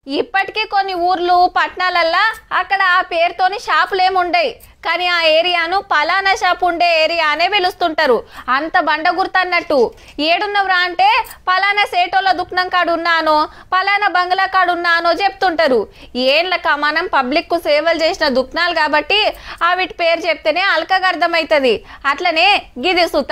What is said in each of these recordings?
ఇప్పటికీ కొన్ని ఊర్లు పట్టణాలల్లా అక్కడ ఆ పేరుతోని షాపులు ఏముండయి కానీ ఆ ఏరియాను పలానా షాప్ ఉండే ఏరియా అనే పిలుస్తుంటారు అంత బండ గుర్తన్నట్టు ఏడున్నవరా అంటే పలానా సేటోల దుఃఖం కాడు ఉన్నానో పలానా బంగ్లా కాడు ఉన్నానో చెప్తుంటారు ఏంలక మనం పబ్లిక్కు సేవలు చేసిన దుఃఖాలు కాబట్టి ఆ వీటి పేరు చెప్తేనే అల్కగా అర్థమవుతుంది అట్లనే గిది సుత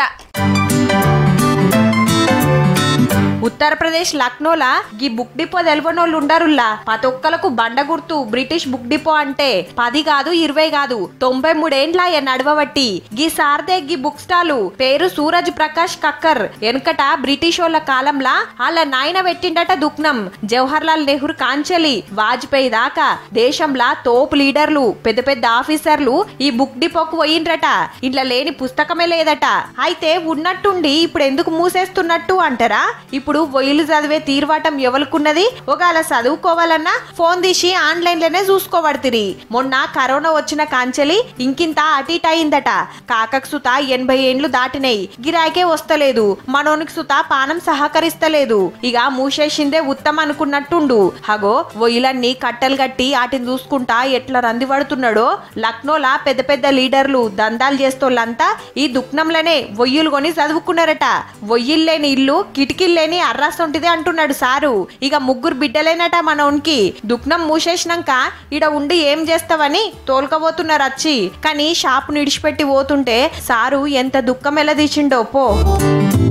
ఉత్తరప్రదేశ్ లక్నోలా గీ బుక్ డిపో తెలవనోళ్ళు ఉండరుల్లా ప్రతి ఒక్కలకు బండ గుర్తు బ్రిటిష్ బుక్ డిపో అంటే పది కాదు ఇరవై కాదు తొంభై మూడేండ్ల నడవబట్టి గీ సార్దే గీ బుక్ స్టాలు పేరు సూరజ్ ప్రకాష్ కక్కర్ వెనుకట బ్రిటిష్ వాళ్ళ కాలంలా వాళ్ళ నాయన పెట్టిండట దుఃఖం జవహర్ లాల్ నెహ్రూ కాంచెలి వాజ్పేయి దాకా దేశంలా తోపు లీడర్లు పెద్ద పెద్ద ఆఫీసర్లు ఈ బుక్ డిపోకు పోయిండ్రట ఇంట్లో లేని పుస్తకమే లేదట అయితే ఉన్నట్టుండి ఇప్పుడు ఎందుకు మూసేస్తున్నట్టు అంటారా ఇప్పుడు వొయ్యిలు చదివే తీర్వాటం ఎవరికున్నది ఒకవేళ చదువుకోవాలన్నా ఫోన్ తీసి ఆన్లైన్ లోనే చూసుకోబడుతుంది మొన్న కరోనా వచ్చిన కాంచెలి ఇంకింత అటు ఇటు అయిందట కాకకు సుత ఎనభై ఏండ్లు దాటినాయి గిరాకే వస్తలేదు మనోనికి సుత పానం సహకరిస్తలేదు ఇక మూసేసిందే ఉత్తమ అనుకున్నట్టుండు హగో వొయ్యిలన్నీ కట్టెలు కట్టి వాటిని చూసుకుంటా ఎట్లా రంది పడుతున్నాడో లక్నోలా పెద్ద పెద్ద లీడర్లు దందాలు చేస్తోళ్ళంతా ఈ దుఃఖంలోనే వొయ్యిలు కొని చదువుకున్నారట వొయ్యిలు లేని ఇల్లు కిటికీలు లేని అర్రాసొంటిదే అంటున్నాడు సారు ఇక ముగ్గురు బిడ్డలేనట మనోనికి దుఃఖం మూసేసినాక ఇడ ఉండి ఏం చేస్తావని తోలుకపోతున్నారు వచ్చి కానీ షాపు నిడిచిపెట్టి పోతుంటే సారు ఎంత దుఃఖం ఎలా తీసిండో పో